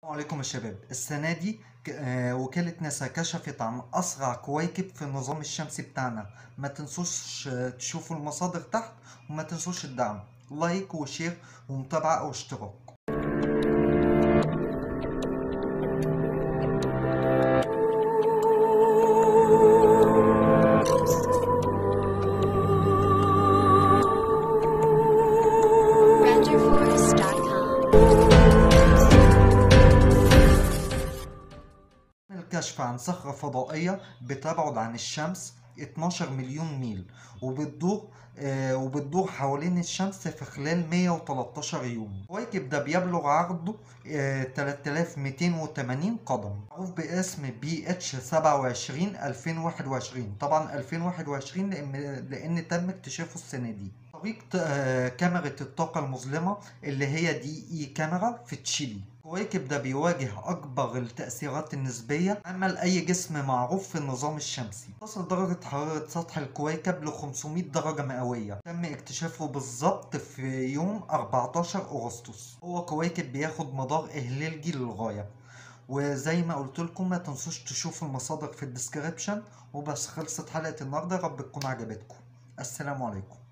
السلام عليكم يا شباب السنة دي ك- آه، وكالة ناسا كشفت عن أسرع كويكب في النظام الشمسي بتاعنا ما تنسوش آه، تشوفوا المصادر تحت وما تنسوش الدعم لايك وشير ومتابعة أو اشتراك RangerForest.com. الكشف عن صخرة فضائية بتبعد عن الشمس 12 مليون ميل وبتدور آه وبتدور حوالين الشمس في خلال 113 يوم الكويكب ده بيبلغ عرضه آه 3280 قدم معروف باسم بي اتش 27 2021 طبعا 2021 لان لان تم اكتشافه السنة دي طريقة آه كاميرا الطاقة المظلمة اللي هي دي اي كاميرا في تشيلي الكويكب ده بيواجه أكبر التأثيرات النسبية عمل أي جسم معروف في النظام الشمسي تصل درجة حرارة سطح الكويكب ل 500 درجة مئوية تم اكتشافه بالظبط في يوم 14 أغسطس هو كويكب بياخد مدار إهليلجي للغاية وزي ما قلت لكم ما تنسوش تشوفوا المصادر في الديسكريبشن وبس خلصت حلقة النهاردة يا رب تكون عجبتكم السلام عليكم